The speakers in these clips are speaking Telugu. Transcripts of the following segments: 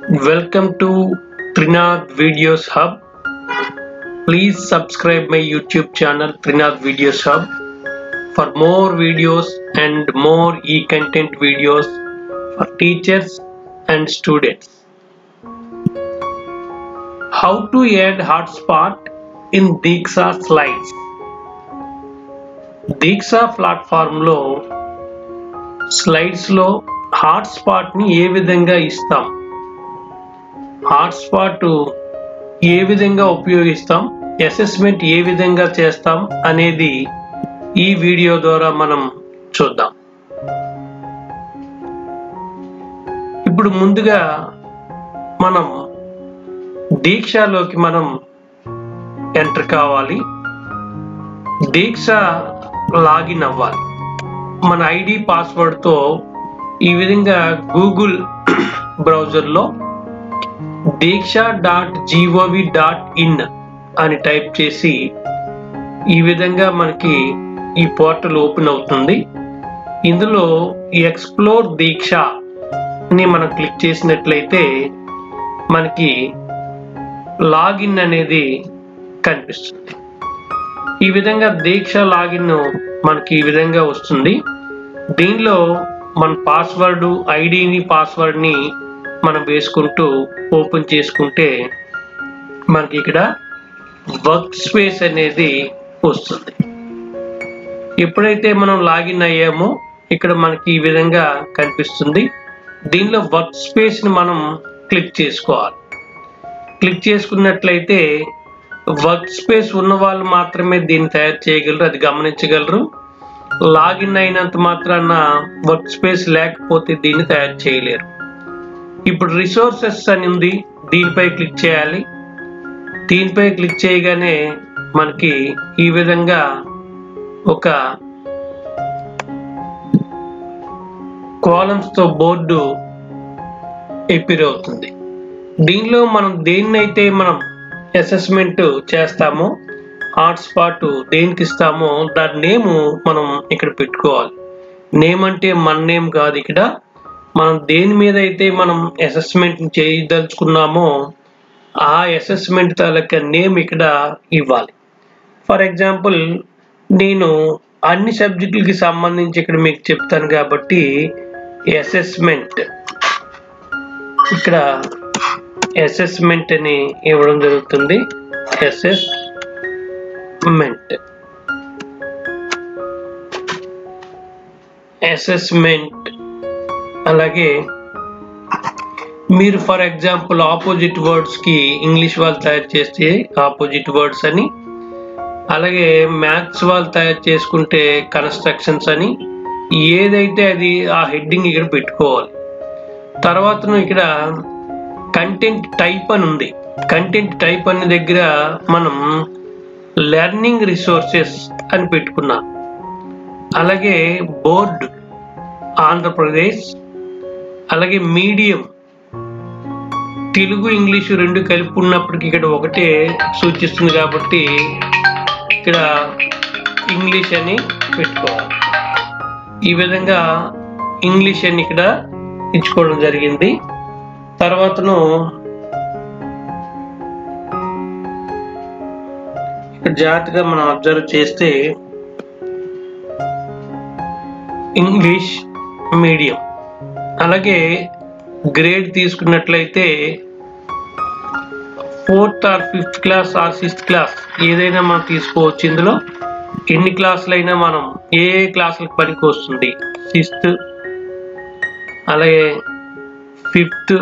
Welcome to Trinath Videos Hub. Please subscribe my YouTube channel Trinath Videos Hub for more videos and more e-content videos for teachers and students. How to add hotspot in Diksha slides. దీక్షా ప్లాట్ఫామ్లో స్లైడ్స్లో హాట్స్పాట్ని ఏ విధంగా ఇస్తాం హాట్స్పాట్ ఏ విధంగా ఉపయోగిస్తాం అసెస్మెంట్ ఏ విధంగా చేస్తాం అనేది ఈ వీడియో ద్వారా మనం చూద్దాం ఇప్పుడు ముందుగా మనం దీక్షలోకి మనం ఎంటర్ కావాలి దీక్ష లాగిన్ అవ్వాలి మన ఐడి పాస్వర్డ్తో ఈ విధంగా గూగుల్ బ్రౌజర్లో Diksha dot gov dot in అని టైప్ చేసి ఈ విధంగా మనకి ఈ పోర్టల్ ఓపెన్ అవుతుంది ఇందులో ఎక్స్ప్లోర్ దీక్ష ని మనం క్లిక్ చేసినట్లయితే మనకి లాగిన్ అనేది కనిపిస్తుంది ఈ విధంగా దీక్ష లాగిన్ మనకి ఈ విధంగా వస్తుంది దీనిలో మన పాస్వర్డ్ ఐడిని పాస్వర్డ్ని మనం వేసుకుంటూ ఓపెన్ చేసుకుంటే మనకి ఇక్కడ వర్క్ స్పేస్ అనేది వస్తుంది ఎప్పుడైతే మనం లాగిన్ అయ్యామో ఇక్కడ మనకి ఈ విధంగా కనిపిస్తుంది దీనిలో వర్క్ స్పేస్ని మనం క్లిక్ చేసుకోవాలి క్లిక్ చేసుకున్నట్లయితే వర్క్ స్పేస్ ఉన్న వాళ్ళు మాత్రమే దీన్ని తయారు చేయగలరు అది గమనించగలరు లాగిన్ అయినంత మాత్రాన వర్క్ స్పేస్ లేకపోతే దీన్ని తయారు చేయలేరు ఇప్పుడు రిసోర్సెస్ అని ఉంది దీనిపై క్లిక్ చేయాలి దీనిపై క్లిక్ చేయగానే మనకి ఈ విధంగా ఒక కాలమ్స్ తో బోర్డు ఎపిర్ అవుతుంది దీనిలో మనం దేన్నైతే మనం అసెస్మెంట్ చేస్తామో హాట్స్పాట్ దేనికి ఇస్తామో దాని నేమ్ మనం ఇక్కడ పెట్టుకోవాలి నేమ్ అంటే మన నేమ్ కాదు ఇక్కడ మనం దేని మీద అయితే మనం అసెస్మెంట్ చేయదలుచుకున్నామో ఆ అసెస్మెంట్ తాలూకా నేమ్ ఇక్కడ ఇవ్వాలి ఫర్ ఎగ్జాంపుల్ నేను అన్ని సబ్జెక్టులకి సంబంధించి ఇక్కడ మీకు చెప్తాను కాబట్టి అసెస్మెంట్ ఇక్కడ అసెస్మెంట్ అని ఇవ్వడం జరుగుతుంది అసెస్మెంట్ అసెస్మెంట్ అలాగే మీరు ఫర్ ఎగ్జాంపుల్ ఆపోజిట్ వర్డ్స్ కి ఇంగ్లీష్ వాళ్ళు తయారు చేస్తే ఆపోజిట్ వర్డ్స్ అని అలాగే మ్యాథ్స్ వాళ్ళు తయారు చేసుకుంటే కన్స్ట్రక్షన్స్ అని ఏదైతే అది ఆ హెడ్డింగ్ ఇక్కడ పెట్టుకోవాలి తర్వాత ఇక్కడ కంటెంట్ టైప్ అని ఉంది కంటెంట్ టైప్ అనే దగ్గర మనం లెర్నింగ్ రిసోర్సెస్ అని పెట్టుకున్నాం అలాగే బోర్డ్ ఆంధ్రప్రదేశ్ అలాగే మీడియం తెలుగు ఇంగ్లీషు రెండు కలిపి ఉన్నప్పటికీ ఇక్కడ ఒకటే సూచిస్తుంది కాబట్టి ఇక్కడ ఇంగ్లీష్ అని పెట్టుకోవాలి ఈ విధంగా ఇంగ్లీష్ అని ఇక్కడ ఇచ్చుకోవడం జరిగింది తర్వాతను ఇక్కడ జాగ్రత్తగా మనం అబ్జర్వ్ చేస్తే ఇంగ్లీష్ మీడియం అలాగే గ్రేడ్ తీసుకున్నట్లయితే fourth or fifth class or sixth class ఏదైనా మనం తీసుకోవచ్చు ఇందులో ఎన్ని క్లాసులు అయినా మనం ఏ ఏ క్లాసులకు పనికి వస్తుంది సిక్స్త్ అలాగే fifth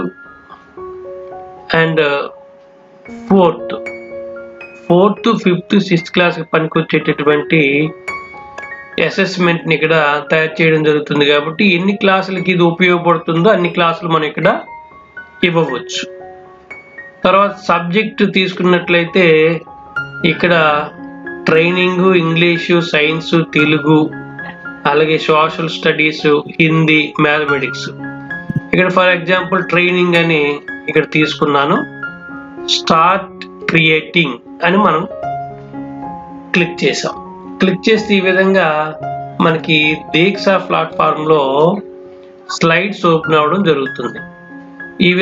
and fourth fourth fifth sixth class పనికి వచ్చేటటువంటి అసెస్మెంట్ని ఇక్కడ తయారు చేయడం జరుగుతుంది కాబట్టి ఎన్ని క్లాసులకి ఇది ఉపయోగపడుతుందో అన్ని క్లాసులు మనం ఇక్కడ ఇవ్వవచ్చు తర్వాత సబ్జెక్ట్ తీసుకున్నట్లయితే ఇక్కడ ట్రైనింగ్ ఇంగ్లీషు సైన్స్ తెలుగు అలాగే సోషల్ స్టడీస్ హిందీ మ్యాథమెటిక్స్ ఇక్కడ ఫర్ ఎగ్జాంపుల్ ట్రైనింగ్ అని ఇక్కడ తీసుకున్నాను స్టార్ట్ క్రియేటింగ్ అని మనం క్లిక్ చేసాం క్లిక్ చేస్తే ఈ విధంగా మనకి దీక్షా ప్లాట్ఫామ్ లో స్లైడ్స్ ఓపెన్ అవ్వడం జరుగుతుంది ఈ విధంగా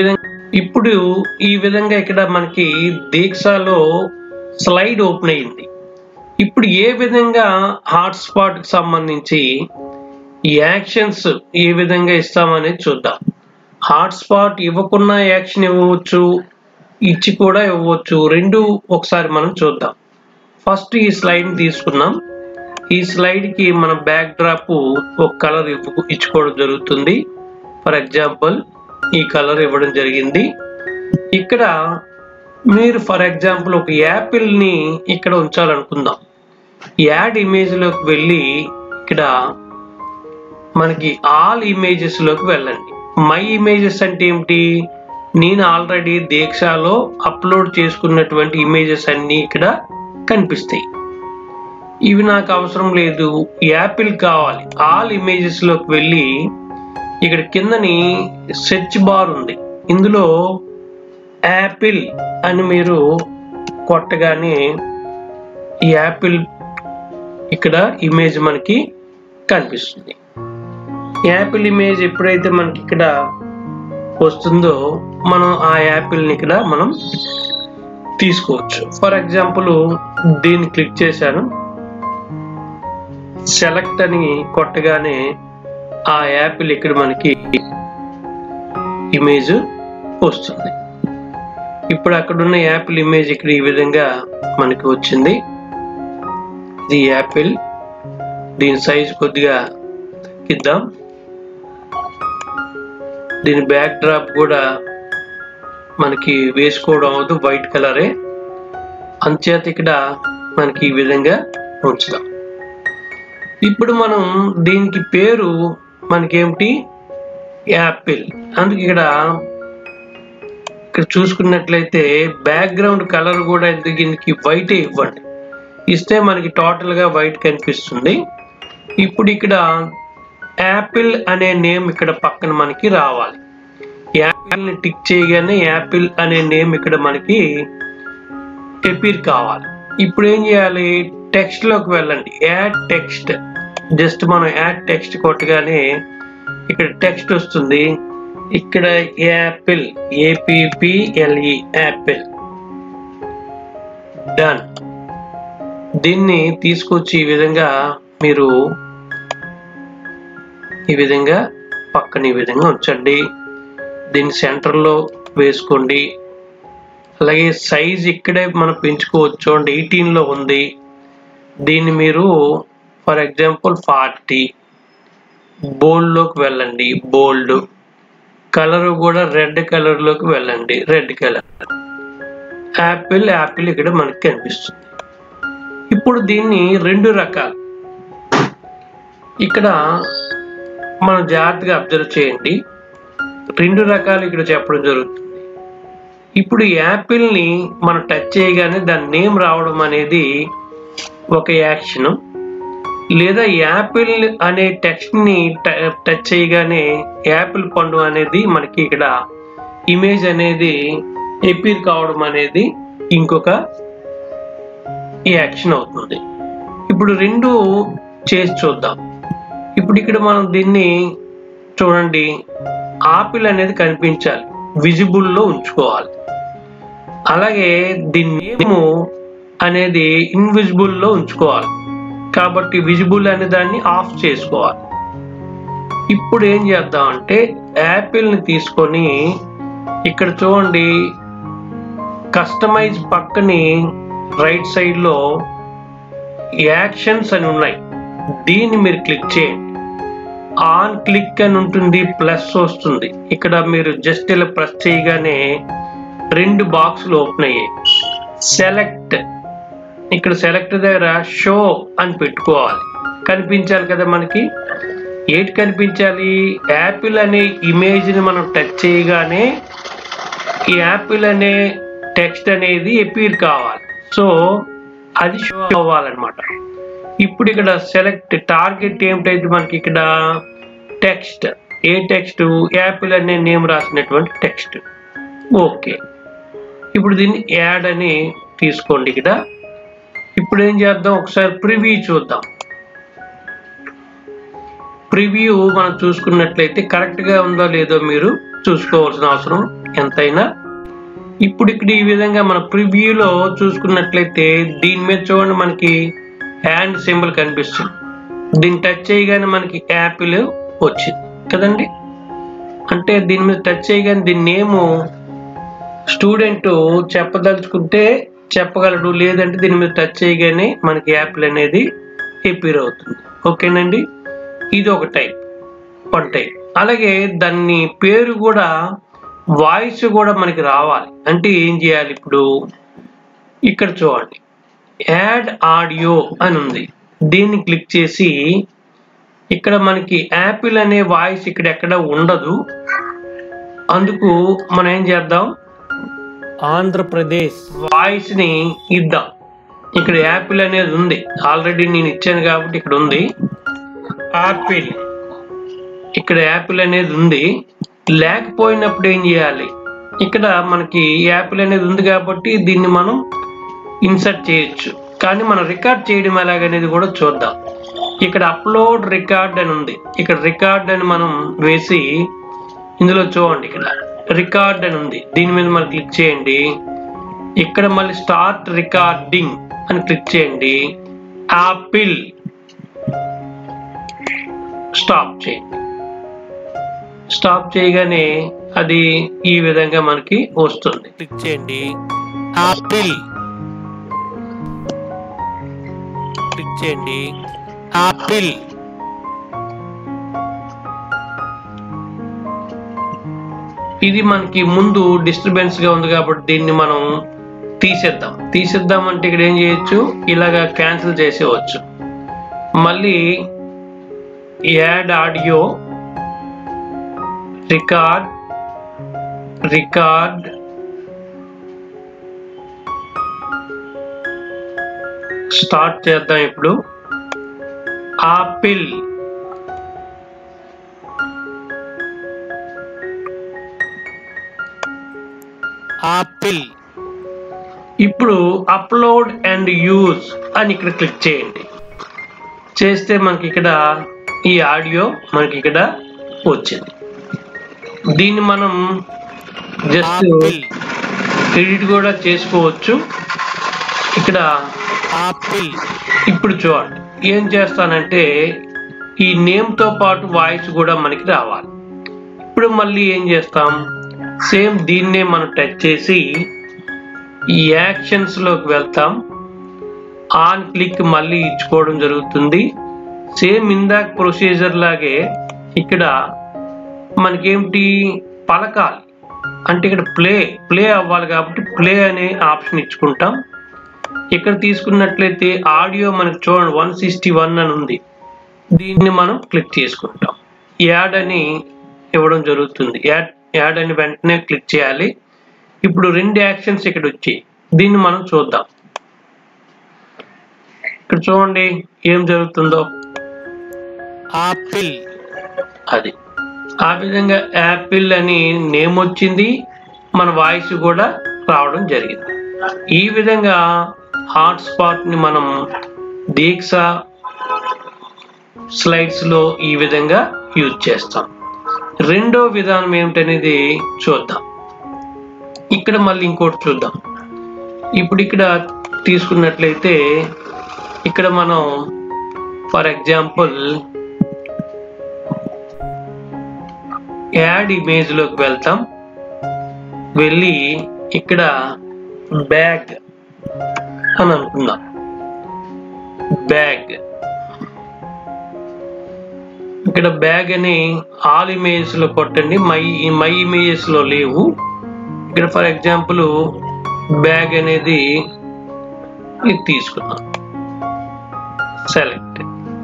ఇప్పుడు ఈ విధంగా ఇక్కడ మనకి దీక్షలో స్లైడ్ ఓపెన్ అయింది ఇప్పుడు ఏ విధంగా హాట్స్పాట్ కి సంబంధించి యాక్షన్స్ ఏ విధంగా ఇస్తామనేది చూద్దాం హాట్స్పాట్ ఇవ్వకున్నా యాక్షన్ ఇవ్వవచ్చు ఇచ్చి కూడా ఇవ్వవచ్చు రెండు ఒకసారి మనం చూద్దాం ఫస్ట్ ఈ స్లైడ్ తీసుకున్నాం ఈ స్లైడ్ కి మన బ్యాక్ డ్రాప్ ఒక కలర్ ఇచ్చుకోవడం జరుగుతుంది ఫర్ ఎగ్జాంపుల్ ఈ కలర్ ఇవ్వడం జరిగింది ఇక్కడ మీరు ఫర్ ఎగ్జాంపుల్ ఒక యాపిల్ ని ఇక్కడ ఉంచాలనుకుందాం యాడ్ ఇమేజ్ లోకి వెళ్ళి ఇక్కడ మనకి ఆల్ ఇమేజెస్ లోకి వెళ్ళండి మై ఇమేజెస్ అంటే ఏమిటి నేను ఆల్రెడీ దీక్షలో అప్లోడ్ చేసుకున్నటువంటి ఇమేజెస్ అన్ని ఇక్కడ కనిపిస్తాయి ఇవి నాకు అవసరం లేదు యాపిల్ కావాలి ఆల్ ఇమేజెస్ లోకి వెళ్ళి ఇక్కడ కిందని సెర్చ్ బార్ ఉంది ఇందులో యాపిల్ అని మీరు కొట్టగానే ఈ యాపిల్ ఇక్కడ ఇమేజ్ మనకి కనిపిస్తుంది యాపిల్ ఇమేజ్ ఎప్పుడైతే మనకి ఇక్కడ వస్తుందో మనం ఆ యాపిల్ని ఇక్కడ మనం తీసుకోవచ్చు ఫర్ ఎగ్జాంపుల్ దీన్ని క్లిక్ చేశాను సెలెక్ట్ అని కొట్టగానే ఆ యాపిల్ ఇక్కడ మనకి ఇమేజ్ వస్తుంది ఇప్పుడు అక్కడ ఉన్న యాపిల్ ఇమేజ్ ఇక్కడ ఈ విధంగా మనకి వచ్చింది ఇది యాపిల్ దీని సైజ్ కొద్దిగా ఇద్దాం దీని బ్యాక్ డ్రాప్ కూడా మనకి వేసుకోవడం అవదు వైట్ కలరే అంచేత ఇక్కడ మనకి ఈ విధంగా ఉంచుదాం ఇప్పుడు మనం దీనికి పేరు మనకేమిటి యాపిల్ అందుకే ఇక్కడ ఇక్కడ చూసుకున్నట్లయితే బ్యాక్గ్రౌండ్ కలర్ కూడా దీనికి వైట్ ఇవ్వండి ఇస్తే మనకి టోటల్ గా వైట్ కనిపిస్తుంది ఇప్పుడు ఇక్కడ యాపిల్ అనే నేమ్ ఇక్కడ పక్కన మనకి రావాలి యాపిల్ ని టిక్ చేయగానే యాపిల్ అనే నేమ్ ఇక్కడ మనకి ఎపీర్ కావాలి ఇప్పుడు ఏం చేయాలి టెక్స్ట్ లోకి వెళ్ళండి యాడ్ టెక్స్ట్ జస్ట్ మనం యాడ్ టెక్స్ట్ కొట్టగానే ఇక్కడ టెక్స్ట్ వస్తుంది ఇక్కడ యాపిల్ ఏపీపీఎల్ఈ యాపిల్ డన్ దీన్ని తీసుకొచ్చి ఈ విధంగా మీరు ఈ విధంగా పక్కన ఈ విధంగా ఉంచండి దీన్ని సెంటర్లో వేసుకోండి అలాగే సైజ్ ఇక్కడే మనం పెంచుకోవచ్చు అంటే ఎయిటీన్లో ఉంది దీన్ని మీరు ఫర్ ఎగ్జాంపుల్ ఫార్టీ బోల్డ్లోకి వెళ్ళండి బోల్డ్ కలర్ కూడా రెడ్ కలర్లోకి వెళ్ళండి రెడ్ కలర్ యాపిల్ యాపిల్ ఇక్కడ మనకి కనిపిస్తుంది ఇప్పుడు దీన్ని రెండు రకాలు ఇక్కడ మనం జాగ్రత్తగా అబ్జర్వ్ చేయండి రెండు రకాలు ఇక్కడ చెప్పడం జరుగుతుంది ఇప్పుడు యాపిల్ని మనం టచ్ చేయగానే దాని నేమ్ రావడం అనేది ఒక యాక్షన్ లేదా యాపిల్ అనే టెక్స్ట్ ని టచ్ చేయగానే యాపిల్ పండు అనేది మనకి ఇక్కడ ఇమేజ్ అనేది ఎపీర్ కావడం అనేది ఇంకొక యాక్షన్ అవుతుంది ఇప్పుడు రెండు చేసి చూద్దాం ఇప్పుడు ఇక్కడ మనం దీన్ని చూడండి ఆపిల్ అనేది కనిపించాలి విజిబుల్లో ఉంచుకోవాలి అలాగే దీని నేము అనేది ఇన్విజిబుల్లో ఉంచుకోవాలి కాబట్టి విజిబుల్ అనే దాన్ని ఆఫ్ చేసుకోవాలి ఇప్పుడు ఏం చేద్దాం అంటే యాపిల్ని తీసుకొని ఇక్కడ చూడండి కస్టమైజ్ పక్కని రైట్ సైడ్లో యాక్షన్స్ అని ఉన్నాయి దీన్ని మీరు క్లిక్ చేయండి ఆన్ క్లిక్ అని ఉంటుంది ప్లస్ వస్తుంది ఇక్కడ మీరు జస్ట్ ఇలా ప్రెస్ చేయగానే రెండు బాక్సులు ఓపెన్ అయ్యాయి సెలెక్ట్ ఇక్కడ సెలెక్ట్ దగ్గర షో అని పెట్టుకోవాలి కనిపించాలి కదా మనకి ఏంటి కనిపించాలి యాపిల్ అనే ఇమేజ్ని మనం టచ్ చేయగానే ఈ యాపిల్ అనే టెక్స్ట్ అనేది ఎపీర్ కావాలి సో అది షో అవ్వాలన్నమాట ఇప్పుడు ఇక్కడ సెలెక్ట్ టార్గెట్ ఏమిటైతే మనకి ఇక్కడ టెక్స్ట్ ఏ టెక్స్ట్ యాపిల్ అనే నేమ్ రాసినటువంటి టెక్స్ట్ ఓకే ఇప్పుడు దీన్ని యాడ్ అని తీసుకోండి ఇక్కడ ఇప్పుడు ఏం చేద్దాం ఒకసారి ప్రివ్యూ చూద్దాం ప్రివ్యూ మనం చూసుకున్నట్లయితే కరెక్ట్గా ఉందో లేదో మీరు చూసుకోవాల్సిన అవసరం ఎంతైనా ఇప్పుడు ఇక్కడ ఈ విధంగా మన ప్రివ్యూలో చూసుకున్నట్లయితే దీని మీద చూడండి మనకి హ్యాండ్ సింబల్ కనిపిస్తుంది దీన్ని టచ్ చేయగానే మనకి యాపిల్ వచ్చింది కదండి అంటే దీని మీద టచ్ చేయగానే దీని నేమ్ స్టూడెంట్ చెప్పదలుచుకుంటే చెప్పగలడు లేదంటే దీని మీద టచ్ చేయగానే మనకి యాపిల్ అనేది ఎపీర్ అవుతుంది ఓకేనండి ఇది ఒక టైప్ వన్ టైప్ అలాగే దాన్ని పేరు కూడా వాయిస్ కూడా మనకి రావాలి అంటే ఏం చేయాలి ఇప్పుడు ఇక్కడ చూడండి యాడ్ ఆడియో అని ఉంది దీన్ని క్లిక్ చేసి ఇక్కడ మనకి యాపిల్ అనే వాయిస్ ఇక్కడ ఎక్కడ ఉండదు అందుకు మనం ఏం చేద్దాం ఆంధ్రప్రదేశ్ వాయిస్ ని ఇద్దాం ఇక్కడ యాపిల్ అనేది ఉంది ఆల్రెడీ నేను ఇచ్చాను కాబట్టి ఇక్కడ ఉంది యాపిల్ ఇక్కడ యాపిల్ అనేది ఉంది లేకపోయినప్పుడు ఏం చేయాలి ఇక్కడ మనకి యాపిల్ అనేది ఉంది కాబట్టి దీన్ని మనం ఇన్సర్ట్ చేయొచ్చు కానీ మనం రికార్డ్ చేయడం ఎలాగనేది కూడా చూద్దాం ఇక్కడ అప్లోడ్ రికార్డ్ అని ఉంది ఇక్కడ రికార్డ్ అని మనం వేసి ఇందులో చూడండి ఇక్కడ రికార్డ్ అని ఉంది దీని మీద మనం క్లిక్ చేయండి ఇక్కడ మళ్ళీ స్టార్ట్ రికార్డింగ్ అని క్లిక్ చేయండి యాపిల్ స్టాప్ చేయండి స్టాప్ చేయగానే అది ఈ విధంగా మనకి వస్తుంది క్లిక్ చేయండి యాపిల్ క్లిక్ చేయండి యాపిల్ ఇది మనకి ముందు డిస్టర్బెన్స్ గా ఉంది కాబట్టి దీన్ని మనం తీసేద్దాం తీసేద్దాం అంటే ఇక్కడ ఏం చేయొచ్చు ఇలాగా క్యాన్సిల్ చేసేవచ్చు మళ్ళీ add audio record record start చేద్దాం ఇప్పుడు ఆపిల్ ఆపిల్ ఇప్పుడు అప్లోడ్ అండ్ యూజ్ అని ఇక్కడ క్లిక్ చేయండి చేస్తే మనకి ఇక్కడ ఈ ఆడియో మనకి ఇక్కడ వచ్చింది దీన్ని మనం జస్ట్ ఆపిల్ ఎడిట్ కూడా చేసుకోవచ్చు ఇక్కడ ఆపిల్ ఇప్పుడు చూడండి ఏం చేస్తానంటే ఈ నేమ్ తో పాటు వాయిస్ కూడా మనకి రావాలి ఇప్పుడు మళ్ళీ ఏం చేస్తాం సేమ్ దీన్నే మనం టచ్ చేసి ఈ యాక్షన్స్ లోకి వెళ్తాం ఆన్ క్లిక్ మళ్ళీ ఇచ్చుకోవడం జరుగుతుంది సేమ్ ఇందాక ప్రొసీజర్ లాగే ఇక్కడ మనకేమిటి పలకాలి అంటే ఇక్కడ ప్లే ప్లే అవ్వాలి కాబట్టి ప్లే అనే ఆప్షన్ ఇచ్చుకుంటాం ఇక్కడ తీసుకున్నట్లయితే ఆడియో మనకు చూడండి వన్ సిక్స్టీ వన్ అని ఉంది దీన్ని మనం క్లిక్ చేసుకుంటాం యాడ్ అని ఇవ్వడం జరుగుతుంది యాడ్ యాడ్ అని వెంటనే క్లిక్ చేయాలి ఇప్పుడు రెండు యాక్షన్స్ ఇక్కడ వచ్చాయి దీన్ని మనం చూద్దాం ఇక్కడ చూడండి ఏం జరుగుతుందో ఆపిల్ అది ఆ విధంగా యాపిల్ అని నేమ్ వచ్చింది మన వాయిస్ కూడా రావడం జరిగింది ఈ విధంగా హాట్స్పాట్ ని మనం దీక్ష స్లైడ్స్ లో ఈ విధంగా యూజ్ చేస్తాం రెండో విధానం ఏమిటనేది చూద్దాం ఇక్కడ మళ్ళీ ఇంకోటి చూద్దాం ఇప్పుడు ఇక్కడ తీసుకున్నట్లయితే ఇక్కడ మనం ఫర్ ఎగ్జాంపుల్ యాడ్ ఇమేజ్ లోకి వెళ్తాం వెళ్ళి ఇక్కడ బ్యాగ్ అని అనుకుందాం బ్యాగ్ ఇక్కడ బ్యాగ్ అని ఆల్ ఇమేజెస్ లో కొట్టండి మై మై ఇమేజెస్ లో లేవు ఇక్కడ ఫర్ ఎగ్జాంపుల్ బ్యాగ్ అనేది ఇది తీసుకుందాం సెలెక్ట్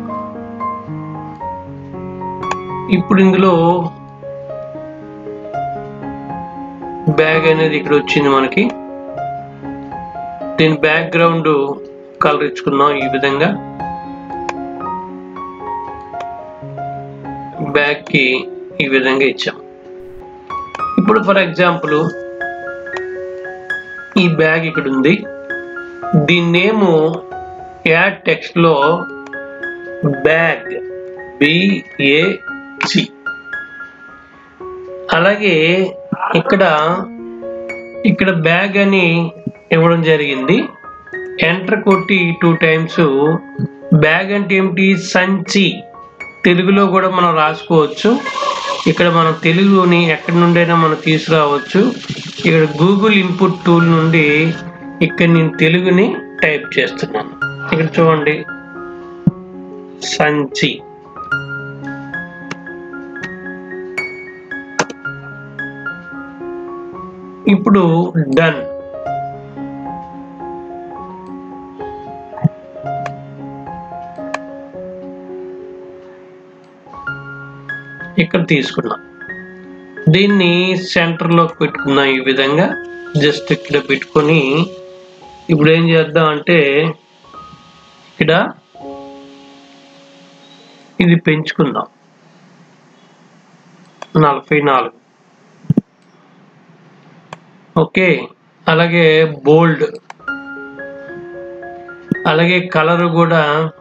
ఇప్పుడు ఇందులో బ్యాగ్ అనేది ఇక్కడ వచ్చింది మనకి దీని బ్యాక్గ్రౌండ్ కలర్ ఇచ్చుకున్నాం ఈ విధంగా బ్యాగ్ కి ఈ విధంగా ఇచ్చాం ఇప్పుడు ఫర్ ఎగ్జాంపుల్ ఈ బ్యాగ్ ఇక్కడ ఉంది దీని నేమ్ యాడ్ టెక్స్ట్ లో బ్యాగ్ బిఏసి అలాగే ఇక్కడ ఇక్కడ బ్యాగ్ అని ఇవ్వడం జరిగింది ఎంటర్ కొట్టి టూ టైమ్స్ బ్యాగ్ అంటే ఏమిటి సంచి తెలుగులో కూడా మనం రాసుకోవచ్చు ఇక్కడ మనం తెలుగుని ఎక్కడి నుండైనా మనం తీసుకురావచ్చు ఇక్కడ గూగుల్ ఇన్పుట్ టూల్ నుండి ఇక్కడ నేను తెలుగుని టైప్ చేస్తున్నాను ఇక్కడ చూడండి సంచి ఇప్పుడు డన్ ఇక్కడ తీసుకున్నాం దీన్ని సెంటర్లోకి పెట్టుకున్నాం ఈ విధంగా జస్ట్ ఇక్కడ పెట్టుకొని ఇప్పుడు ఏం చేద్దాం అంటే ఇక్కడ ఇది పెంచుకుందాం నలభై నాలుగు ఓకే అలాగే బోల్డ్ అలాగే కలర్ కూడా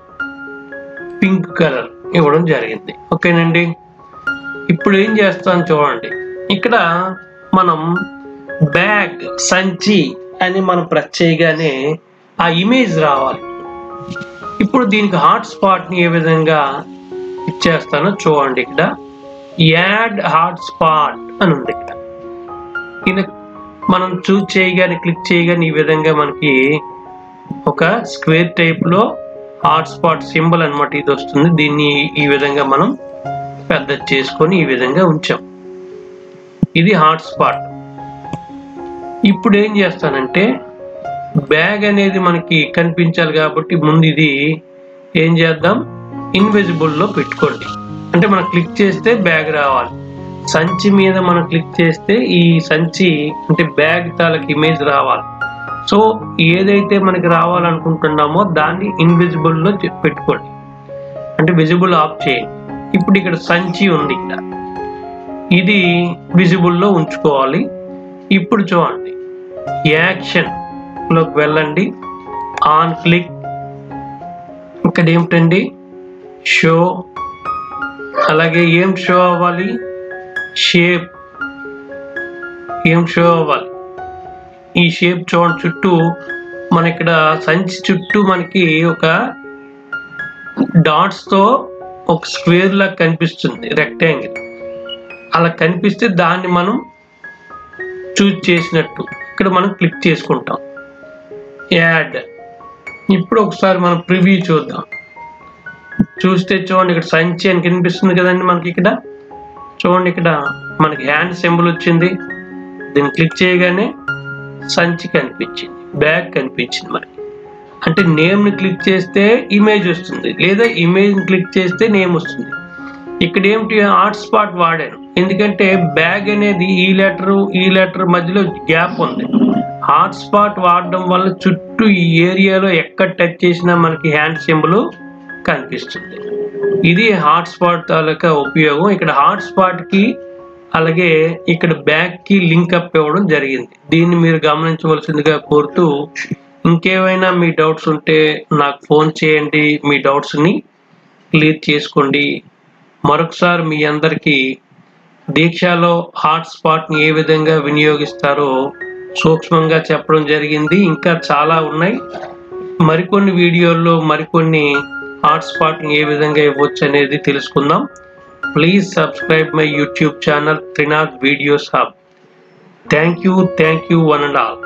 పింక్ కలర్ ఇవ్వడం జరిగింది ఓకేనండి ఇప్పుడు ఏం చేస్తాం చూడండి ఇక్కడ మనం బ్యాగ్ సంచి అని మనం ప్రెస్ చేయగానే ఆ ఇమేజ్ రావాలి ఇప్పుడు దీనికి హాట్ స్పాట్ ని ఏ విధంగా ఇచ్చేస్తానో చూడండి ఇక్కడ యాడ్ హాట్ స్పాట్ అని ఉంది ఇక్కడ ఇది మనం చూస్ చేయగానే క్లిక్ చేయగానే ఈ విధంగా మనకి ఒక స్క్వేర్ టైప్ లో హాట్ స్పాట్ సింబల్ అనమాట ఇది వస్తుంది దీన్ని ఈ విధంగా మనం పెద్ద చేసుకొని ఈ విధంగా ఉంచాం ఇది హాట్ స్పాట్ ఇప్పుడు ఏం చేస్తానంటే బ్యాగ్ అనేది మనకి కనిపించాలి కాబట్టి ముందు ఇది ఏం చేద్దాం ఇన్విజిబుల్ లో పెట్టుకోండి అంటే మనం క్లిక్ చేస్తే బ్యాగ్ రావాలి సంచి మీద మనం క్లిక్ చేస్తే ఈ సంచి అంటే బ్యాగ్ తాలూకు ఇమేజ్ రావాలి సో ఏదైతే మనకి రావాలనుకుంటున్నామో దాన్ని ఇన్విజిబుల్ లో చె- పెట్టుకోండి అంటే విజిబుల్ ఆఫ్ చేయండి ఇప్పుడు ఇక్కడ సంచి ఉంది ఇక్కడ ఇది విజిబుల్ లో ఉంచుకోవాలి ఇప్పుడు చూడండి యాక్షన్ లోకి వెళ్ళండి ఆన్ క్లిక్ ఇక్కడ ఏమిటండి షో అలాగే ఏం షో అవ్వాలి షేప్ ఏం షో అవ్వాలి ఈ షేప్ చూడండి చుట్టూ మన ఇక్కడ సంచి చుట్టూ మనకి ఒక డాట్స్ తో ఒక స్క్వేర్ లాగా కనిపిస్తుంది రెక్టాంగిల్ అలా కనిపిస్తే దాన్ని మనం చూజ్ చేసినట్టు ఇక్కడ మనం క్లిక్ చేసుకుంటాం యాడ్ ఇప్పుడు ఒకసారి మనం ప్రివ్యూ చూద్దాం చూస్తే చూడండి ఇక్కడ సంచి అని కనిపిస్తుంది కదండి మనకి ఇక్కడ చూడండి ఇక్కడ మనకి హ్యాండ్ సింబల్ వచ్చింది దీన్ని క్లిక్ చేయగానే సంచి కనిపించింది బ్యాగ్ కనిపించింది మనకి అంటే నేమ్ ని క్లిక్ చేస్తే ఇమేజ్ వస్తుంది లేదా ఇమేజ్ ని క్లిక్ చేస్తే నేమ్ వస్తుంది ఇక్కడ ఏమిటి హాట్ స్పాట్ వాడాను ఎందుకంటే బ్యాగ్ అనేది ఈ లెటర్ ఈ లెటర్ మధ్యలో గ్యాప్ ఉంది హాట్ స్పాట్ వాడడం వల్ల చుట్టూ ఈ ఏరియాలో ఎక్కడ టచ్ చేసినా మనకి హ్యాండ్ సింబల్ కనిపిస్తుంది ఇది హాట్ స్పాట్ తాలూకా ఉపయోగం ఇక్కడ హాట్ స్పాట్ కి అలాగే ఇక్కడ బ్యాగ్ కి లింక్ అప్ ఇవ్వడం జరిగింది దీన్ని మీరు గమనించవలసిందిగా కోరుతూ ఇంకేమైనా మీ డౌట్స్ ఉంటే నాకు ఫోన్ చేయండి మీ డౌట్స్ ని క్లియర్ చేసుకోండి మరొకసారి మీ అందరికీ దీక్షలో హాట్ స్పాట్ ని ఏ విధంగా వినియోగిస్తారో సూక్ష్మంగా చెప్పడం జరిగింది ఇంకా చాలా ఉన్నాయి మరికొన్ని వీడియోల్లో మరికొన్ని హాట్ స్పాట్ ని ఏ విధంగా ఇవ్వచ్చు అనేది తెలుసుకుందాం please subscribe my YouTube channel Trinath videos hub thank you thank you one and all